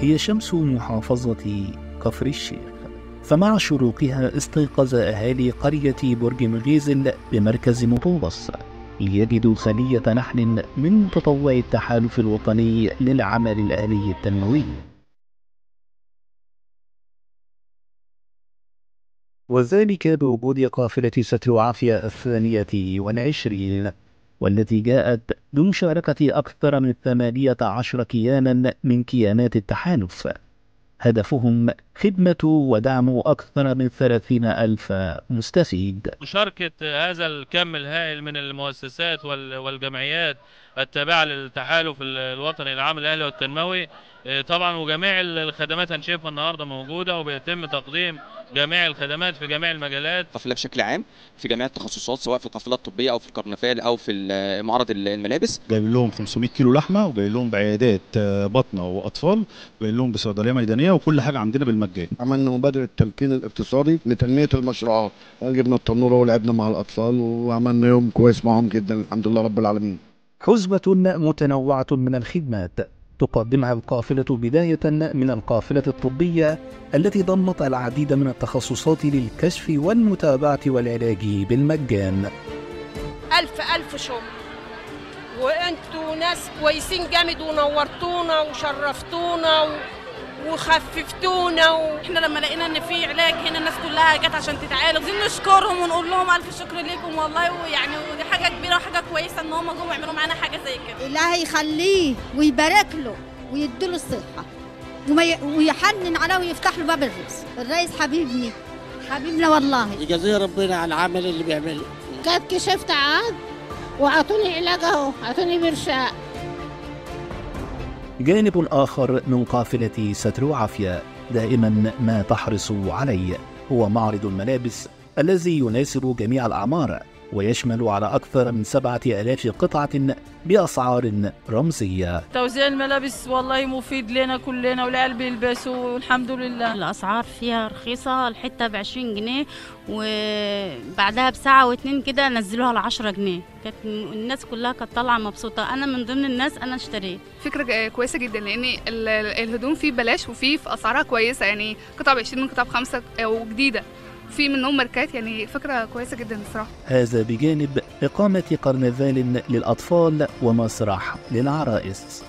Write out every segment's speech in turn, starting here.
هي شمس محافظة كفر الشيخ فمع شروقها استيقظ أهالي قرية برج مغيزل بمركز مطوبس ليجدوا خلية نحل من تطوع التحالف الوطني للعمل الآلي التنموي وذلك بوجود قافلة ستر عافية الثانية والعشرين والتي جاءت بمشاركة أكثر من ثمانية عشر كيانا من كيانات التحالف هدفهم خدمة ودعم أكثر من ثلاثين ألف مستفيد مشاركة هذا الكم الهائل من المؤسسات وال- والجمعيات التابعة للتحالف ال- الوطني للعمل الأهلي والتنموي آه، طبعا وجميع ال- الخدمات هنشوفها النهارده موجودة وبيتم تقديم جميع الخدمات في جميع المجالات القافله بشكل عام في جميع التخصصات سواء في القافله الطبيه او في الكرنفال او في ال- معرض ال- الملابس جايبين لهم 500 كيلو لحمه وجايين لهم بعيادات آه، بطنه واطفال وجايين لهم بصيدليه ميدانيه وكل حاجه عندنا بالمجان عملنا مبادرة التمكين الاقتصادي لتنمية المشروعات جبنا التنورة ولعبنا مع الأطفال وعملنا يوم كويس معهم جدا الحمد لله رب العالمين حزمة متنوعة من الخدمات تقدمها القافلة بداية من القافلة الطبية التي ضمت العديد من التخصصات للكشف والمتابعة والعلاج بالمجان ألف ألف شكر وأنتوا ناس كويسين جامد ونورتونا وشرفتونا و... وخففتونا و... احنا لما لقينا ان في علاج هنا الناس كلها جت عشان تتعالج عايزين نشكرهم ونقول لهم الف شكر ليكم والله ويعني ودي حاجه كبيره وحاجه كويسه ان هم جم يعملوا معانا حاجه زي كده الله يخليه ويبارك له ويديله الصحة وما ي... ويحنن عليه ويفتح له باب الرزق الرئيس حبيبني حبيبنا والله يجازيه ربنا على العمل اللي بيعمله جت كشفت عاد وعطوني علاج اهو عطوني برشاء جانب آخر من قافلة ستر عافية دائما ما تحرص عليه هو معرض الملابس الذي يناسب جميع الأعمار ويشمل على أكثر من سبعة آلاف قطعة بأسعار رمزية توزيع الملابس والله مفيد لنا كلنا والعيال بيلبسوا والحمد لله الأسعار فيها رخيصة الحتة بعشرين جنيه وبعدها بساعة واتنين كده نزلوها لعشرة جنيه كانت الناس كلها كانت طالعة مبسوطة أنا من ضمن الناس أنا اشتريت فكرة كويسة جدا لأن ال- الهدوم فيه بلاش وفيه في أسعارها كويسة يعني قطعة بعشرين قطعة بخمسة وجديدة في منهم ماركات يعني فكرة كويسة جدا الصراحة هذا بجانب إقامة قرنفال للأطفال ومسرح للعرائس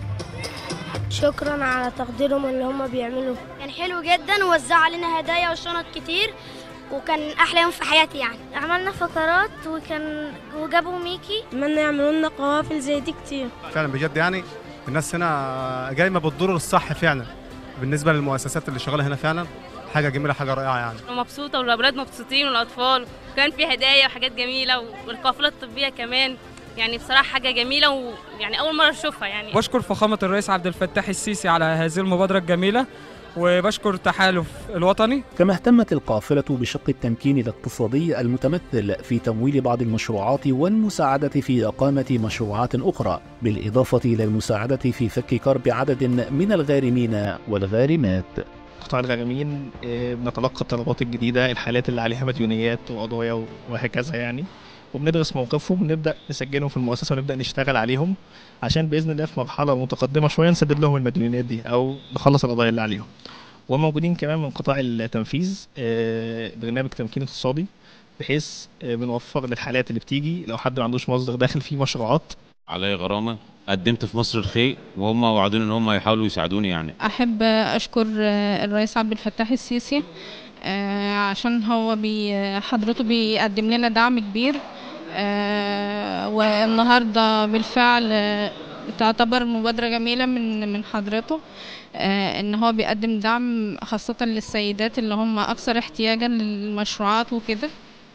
شكرا على تقديرهم اللي هم بيعملوه كان حلو جدا ووزعوا علينا هدايا وشنط كتير وكان احلى يوم في حياتي يعني عملنا فقرات وكان وجابوا ميكي اتمنى يعملوا لنا قوافل زي دي كتير فعلا بجد يعني الناس هنا جايمه بتدور للصح فعلا بالنسبه للمؤسسات اللي شغاله هنا فعلا حاجه جميله حاجه رائعه يعني ومبسوطة والأولاد مبسوطين والأطفال وكان في هدايا وحاجات جميلة والقافلة الطبية كمان يعني بصراحة حاجة جميلة ويعني أول مرة أشوفها يعني بشكر فخامة الرئيس عبد الفتاح السيسي على هذه المبادرة الجميلة وبشكر التحالف الوطني كما اهتمت القافلة بشق التمكين الاقتصادي المتمثل في تمويل بعض المشروعات والمساعدة في إقامة مشروعات أخرى بالإضافة إلى المساعدة في فك كرب عدد من الغارمين والغارمات قطاع الغارمين آه، بنتلقى الطلبات الجديدة الحالات اللي عليها مديونيات وقضايا وهكذا يعني وبندرس موقفهم ونبدأ نسجلهم في المؤسسة ونبدأ نشتغل عليهم عشان بإذن الله في مرحلة متقدمة شوية نسدد لهم المديونيات دي أو نخلص القضايا اللي عليهم وموجودين كمان من قطاع التنفيذ آه، برنامج تمكين اقتصادي بحيث آه، بنوفر للحالات اللي بتيجي لو حد ما عندوش مصدر داخل فيه مشروعات عليا غرامة قدمت في مصر الخير وهم وعدوني ان هم يحاولوا يساعدوني يعني احب اشكر الرئيس عبد الفتاح السيسي آه، عشان هو بي حضرته بيقدم لنا دعم كبير آه، والنهارده بالفعل آه، تعتبر مبادرة جميلة من من حضرته آه، ان هو بيقدم دعم خاصة للسيدات اللي هم اكثر احتياجا للمشروعات وكده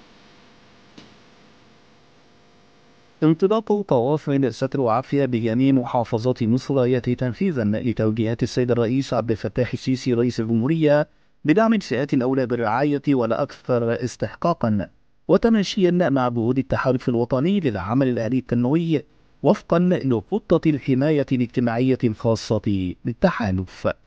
انطلاق قوافل ستر وعافية بجميع محافظات مصر يأتي تنفيذا لتوجيهات السيد الرئيس عبد الفتاح السيسي رئيس الجمهورية بدعم الفئات الأولى بالرعاية والأكثر استحقاقا وتماشيا مع جهود التحالف الوطني للعمل الأهلي التنموي وفقا لخطة الحماية الاجتماعية الخاصة بالتحالف